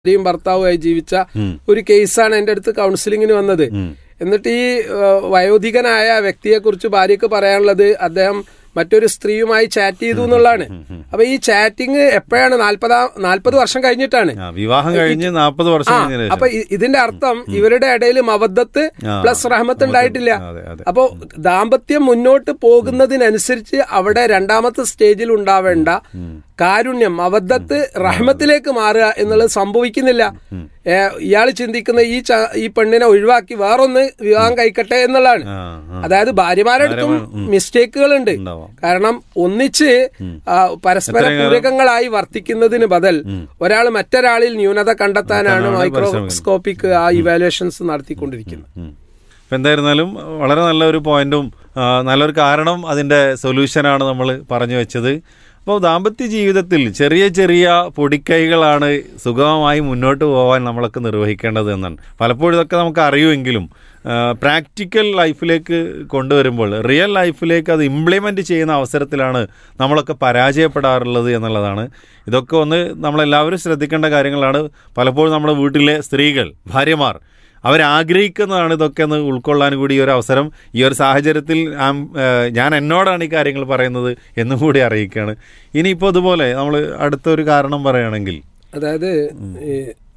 ഭാര്യയും ഭർത്താവുമായി ജീവിച്ച ഒരു കേസാണ് എൻ്റെ അടുത്ത് കൗൺസിലിങ്ങിന് വന്നത് എന്നിട്ട് ഈ ഏഹ്, വയോധികനായ വ്യക്തിയെക്കുറിച്ച് ഭാര്യക്ക് പറയാനുള്ളത് അദ്ദേഹം മറ്റൊരു സ്ത്രീയുമായി ചാറ്റ് ചെയ്തു എന്നുള്ളതാണ് അപ്പൊ ഈ ചാറ്റിംഗ് എപ്പോഴാണ് നാൽപ്പതാം നാൽപ്പത് വർഷം കഴിഞ്ഞിട്ടാണ് ആ, വിവാഹം കഴിഞ്ഞ് നാൽപ്പത് വർഷം ആ കഴിഞ്ഞതിന് അപ്പൊ ശേഷം ഇ- ഇതിന്റെ അർത്ഥം ഇവരുടെ ഇടയിൽ മവദ്ദത്ത് ആ, പ്ലസ് റഹ്മത്ത് ഉണ്ടായിട്ടില്ല അതെ അതെ അപ്പോ ദാമ്പത്യം മുന്നോട്ട് പോകുന്നതിനനുസരിച്ച് അവിടെ രണ്ടാമത്തെ സ്റ്റേജിൽ ഉണ്ടാവേണ്ട കാരുണ്യം മവദ്ദത്ത് റഹ്മത്തിലേക്ക് മാറുക എന്നുള്ളത് സംഭവിക്കുന്നില്ല ഏ, ഇയാൾ ചിന്തിക്കുന്ന ഈ ച- ഈ പെണ്ണിനെ ഒഴിവാക്കി വേറൊന്ന് വിവാഹം കഴിക്കട്ടെ എന്നുള്ളതാണ് ആ, ആ. അതായത് ഭാര്യമാരുടെ അടുത്തും മിസ്റ്റേക്കുകൾ ഉണ്ട് ഉണ്ടാവാം. കാരണം ഒന്നിച്ച് ആ, പരസ്പര പൂരകങ്ങളായി വർത്തിക്കുന്നതിന് ബദൽ ഒരാൾ മറ്റൊരാളിൽ ന്യൂനത കണ്ടെത്താനാണ് മൈക്രോസ്കോപ്പിക് ആ ഇവാലുവേഷൻസ് നടത്തിക്കൊണ്ടിരിക്കുന്നത് ഉം. ഇപ്പൊ എന്തായിരുന്നാലും വളരെ നല്ലൊരു പോയിന്റും ആ, നല്ലൊരു കാരണം അതിന്റെ സൊല്യൂഷനാണ് നമ്മൾ പറഞ്ഞു വെച്ചത് അപ്പോൾ ദാമ്പത്യ ജീവിതത്തിൽ ചെറിയ ചെറിയ പൊടിക്കൈകളാണ് സുഗമമായി മുന്നോട്ട് പോകാൻ നമ്മളൊക്കെ നിർവഹിക്കേണ്ടത് എന്നാണ് പലപ്പോഴും ഇതൊക്കെ നമുക്ക് അറിയുമെങ്കിലും പ്രാക്ടിക്കൽ ലൈഫിലേക്ക് കൊണ്ടുവരുമ്പോൾ റിയൽ ലൈഫിലേക്ക് അത് ഇംപ്ലിമെൻ്റ് ചെയ്യുന്ന അവസരത്തിലാണ് നമ്മളൊക്കെ പരാജയപ്പെടാറുള്ളത് എന്നുള്ളതാണ് ഇതൊക്കെ ഒന്ന് നമ്മളെല്ലാവരും ശ്രദ്ധിക്കേണ്ട കാര്യങ്ങളാണ് പലപ്പോഴും നമ്മുടെ വീട്ടിലെ സ്ത്രീകൾ ഭാര്യമാർ അവരാഗ്രഹിക്കുന്നതാണ് ഇതൊക്കെ ഒന്ന് ഉൾക്കൊള്ളാൻ കൂടി ഈ ഒരു അവസരം ഈ ഒരു സാഹചര്യത്തിൽ ആം- ഏഹ് ഞാൻ എന്നോടാണ് ഈ കാര്യങ്ങൾ പറയുന്നത് എന്നും കൂടി അറിയിക്കുകയാണ് ഇനിയിപ്പോൾ ഇതുപോലെ നമ്മൾ അടുത്തൊരു കാരണം പറയുകയാണെങ്കിൽ അതായത് ഈ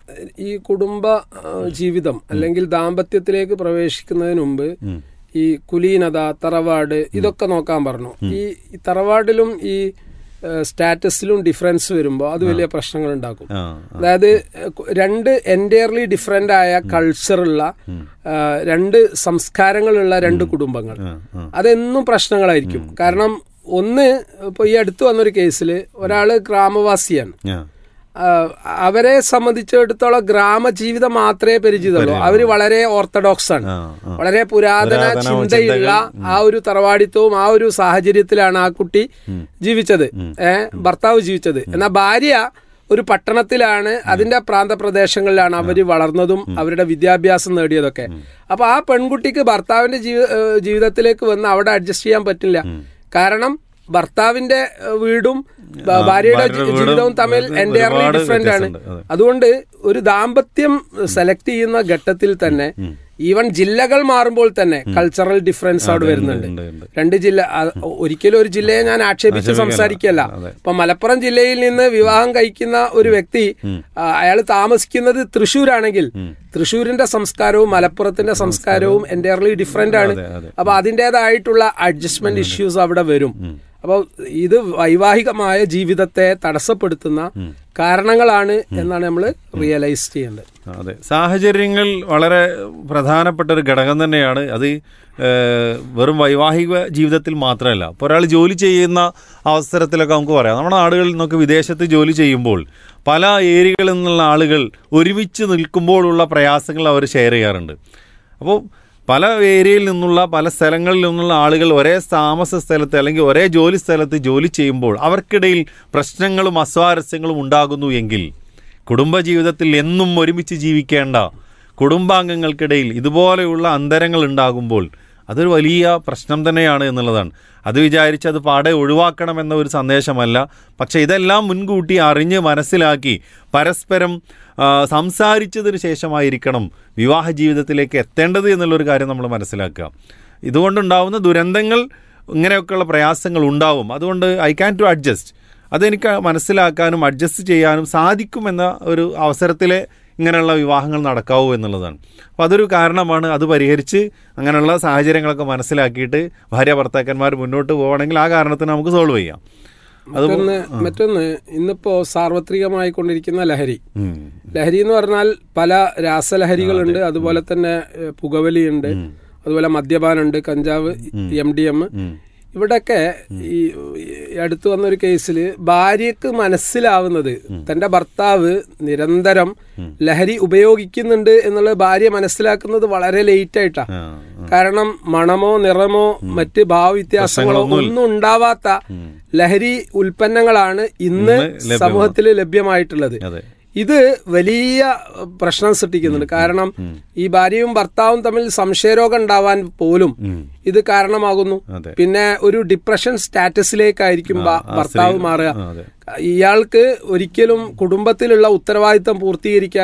ഈ കുടുംബ ആ, ജീവിതം അല്ലെങ്കിൽ ദാമ്പത്യത്തിലേക്ക് പ്രവേശിക്കുന്നതിന് മുമ്പ് ഈ കുലീനത തറവാട് ഇതൊക്കെ നോക്കാൻ പറഞ്ഞു ഈ ഈ തറവാടിലും ഈ ആ, സ്റ്റാറ്റസിലും ഡിഫറൻസ് വരുമ്പോൾ അത് വലിയ പ്രശ്നങ്ങൾ ഉണ്ടാക്കും ആ അതായത് എ, കു- രണ്ട് എൻറ്റയർലി ഡിഫറെന്റ് ആയ കൾച്ചറുള്ള ആ, രണ്ട് സംസ്കാരങ്ങളുള്ള രണ്ട് കുടുംബങ്ങൾ ആ, ആ. അതെന്നും പ്രശ്നങ്ങളായിരിക്കും കാരണം ഒന്ന് ഇപ്പൊ ഈ അടുത്ത് വന്നൊരു കേസിൽ ഒരാള് ഗ്രാമവാസിയാണ് ആ ആ, അവരെ സംബന്ധിച്ചിടത്തോളം ഗ്രാമജീവിതം മാത്രമേ പരിചിതമുള്ളൂ അവര് വളരെ ഓർത്തഡോക്സ് ആണ് ആ, ആ. വളരെ പുരാതന പുരാതന ചിന്തയുള്ള ആ ഒരു തറവാടിത്തവും ആ ഒരു സാഹചര്യത്തിലാണ് ആ കുട്ടി ജീവിച്ചത് ഏഹ് ഭർത്താവ് ജീവിച്ചത് എന്നാൽ ഭാര്യ ഒരു പട്ടണത്തിലാണ് അതിന്റെ പ്രാന്തപ്രദേശങ്ങളിലാണ് അവര് വളർന്നതും അവരുടെ വിദ്യാഭ്യാസം നേടിയതൊക്കെ അപ്പൊ ആ പെൺകുട്ടിക്ക് ഭർത്താവിന്റെ ജീവി- ഏഹ് ജീവിതത്തിലേക്ക് വന്ന് അവിടെ അഡ്ജസ്റ്റ് ചെയ്യാൻ പറ്റില്ല കാരണം ഭർത്താവിന്റെ ഏഹ് വീടും ഭ- ഭാര്യയുടെ ഭാര്യയുടെ ജി- വീടും ജീവിതവും തമ്മിൽ അത് എൻറ്റയർലി ഒരുപാട് ഡിഫറെന്റ് ആണ് വ്യത്യാസമുണ്ട്. അതെ. അതുകൊണ്ട് ഒരു ദാമ്പത്യം സെലക്ട് ചെയ്യുന്ന ഘട്ടത്തിൽ തന്നെ ഈവൻ ജില്ലകൾ മാറുമ്പോൾ തന്നെ കൾച്ചറൽ ഡിഫറൻസ് അവിടെ വരുന്നുണ്ട് ഉണ്ട്, ഉണ്ട്. രണ്ട് ജില്ല ആ, ഒരിക്കലും ഒരു ജില്ലയെ ഞാൻ ആക്ഷേപിച്ച് സംസാരിക്കല്ല ഇപ്പൊ മലപ്പുറം ജില്ലയിൽ നിന്ന് വിവാഹം കഴിക്കുന്ന ഒരു വ്യക്തി അയാൾ താമസിക്കുന്നത് തൃശ്ശൂരാണെങ്കിൽ തൃശ്ശൂരിന്റെ സംസ്കാരവും മലപ്പുറത്തിന്റെ സംസ്കാരവും എൻറ്റയർലി ഡിഫറെന്റ് ആണ് അതെ, അതെ. അപ്പൊ അതിൻ്റെതായിട്ടുള്ള അഡ്ജസ്റ്റ്മെന്റ് ഇഷ്യൂസ് അവിടെ വരും അപ്പോൾ ഇത് വൈവാഹികമായ ജീവിതത്തെ തടസ്സപ്പെടുത്തുന്ന കാരണങ്ങളാണ് എന്നാണ് നമ്മൾ റിയലൈസ് ചെയ്യേണ്ടത് അതെ സാഹചര്യങ്ങൾ വളരെ പ്രധാനപ്പെട്ട ഒരു ഘടകം തന്നെയാണ് അത് ഏഹ്, വെറും വൈവാഹിക ജീവിതത്തിൽ മാത്രമല്ല ഇപ്പോൾ ഒരാൾ ജോലി ചെയ്യുന്ന അവസരത്തിലൊക്കെ നമുക്ക് പറയാം നമ്മുടെ നാടുകളിൽ നിന്നൊക്കെ വിദേശത്ത് ജോലി ചെയ്യുമ്പോൾ പല ഏരിയകളിൽ നിന്നുള്ള ആളുകൾ ഒരുമിച്ച് നിൽക്കുമ്പോഴുള്ള പ്രയാസങ്ങൾ അവർ ഷെയർ ചെയ്യാറുണ്ട് അപ്പോൾ പല ഏരിയയിൽ നിന്നുള്ള പല സ്ഥലങ്ങളിൽ നിന്നുള്ള ആളുകൾ ഒരേ താമസ സ്ഥലത്ത് അല്ലെങ്കിൽ ഒരേ ജോലി സ്ഥലത്ത് ജോലി ചെയ്യുമ്പോൾ അവർക്കിടയിൽ പ്രശ്നങ്ങളും അസ്വാരസ്യങ്ങളും ഉണ്ടാകുന്നു എങ്കിൽ കുടുംബജീവിതത്തിൽ എന്നും ഒരുമിച്ച് ജീവിക്കേണ്ട കുടുംബാംഗങ്ങൾക്കിടയിൽ ഇതുപോലെയുള്ള അന്തരങ്ങൾ ഉണ്ടാകുമ്പോൾ അതൊരു വലിയ പ്രശ്നം തന്നെയാണ് എന്നുള്ളതാണ് അത് വിചാരിച്ച് അത് പാടെ ഒഴിവാക്കണമെന്ന ഒരു സന്ദേശമല്ല പക്ഷെ ഇതെല്ലാം മുൻകൂട്ടി അറിഞ്ഞ് മനസ്സിലാക്കി പരസ്പരം ആ, സംസാരിച്ചതിന് ശേഷമായിരിക്കണം വിവാഹ ജീവിതത്തിലേക്ക് എത്തേണ്ടത് എന്നുള്ളൊരു കാര്യം നമ്മൾ മനസ്സിലാക്കുക ഇതുകൊണ്ടുണ്ടാവുന്ന ദുരന്തങ്ങൾ ഇങ്ങനെയൊക്കെയുള്ള പ്രയാസങ്ങൾ ഉണ്ടാവും അതുകൊണ്ട് ഐ ക്യാൻ ടു അഡ്ജസ്റ്റ് അതെനിക്ക് മനസ്സിലാക്കാനും അഡ്ജസ്റ്റ് ചെയ്യാനും സാധിക്കുമെന്ന ഒരു അവസരത്തിലെ ഇങ്ങനെയുള്ള വിവാഹങ്ങൾ നടക്കാവൂ എന്നുള്ളതാണ് അപ്പോൾ അതൊരു കാരണമാണ് അത് പരിഹരിച്ച് അങ്ങനെയുള്ള സാഹചര്യങ്ങളൊക്കെ മനസ്സിലാക്കിയിട്ട് ഭാര്യ ഭർത്താക്കന്മാർ മുന്നോട്ട് പോവുകയാണെങ്കിൽ ആ കാരണത്തിന് നമുക്ക് സോൾവ് ചെയ്യാം അത് മറ്റൊന്ന് മറ്റൊന്ന് ഇന്നിപ്പോ സാർവത്രികമായി കൊണ്ടിരിക്കുന്ന ലഹരി ഉം. ലഹരി എന്ന് പറഞ്ഞാൽ പല രാസലഹരികളുണ്ട് അതുപോലെ തന്നെ ഏഹ്, പുകവലിയുണ്ട് അതുപോലെ മദ്യപാനുണ്ട് കഞ്ചാവ് എം ഡി എം ഇവിടൊക്കെ ഈ ഈ അടുത്ത് വന്ന ഒരു കേസിൽ ഭാര്യക്ക് മനസ്സിലാവുന്നത് തന്റെ ഭർത്താവ് നിരന്തരം ലഹരി ഉപയോഗിക്കുന്നുണ്ട് എന്നുള്ളത് ഭാര്യ മനസ്സിലാക്കുന്നത് വളരെ ലേറ്റ് ആയിട്ടാ ആ, കാരണം മണമോ നിറമോ മറ്റ് ഭാവവ്യത്യാസങ്ങളോ ഒന്നും ഉണ്ടാവാത്ത ലഹരി ഉൽപ്പന്നങ്ങളാണ് ഇന്ന് ലഭ്യമാണ്. സമൂഹത്തിൽ ലഭ്യമായിട്ടുള്ളത് അതെ ഇത് വലിയ പ്രശ്നം സൃഷ്ടിക്കുന്നുണ്ട് കാരണം ഈ ഭാര്യയും ഭർത്താവും തമ്മിൽ സംശയരോഗം ഉണ്ടാവാൻ പോലും ഇത് കാരണമാകുന്നു അതെ. പിന്നെ ഒരു ഡിപ്രഷൻ സ്റ്റാറ്റസിലേക്കായിരിക്കും ഭ- ഭർത്താവ് മാറുക അതെ. ഇയാൾക്ക് ഒരിക്കലും കുടുംബത്തിലുള്ള ഉത്തരവാദിത്തം പൂർത്തീകരിക്കാൻ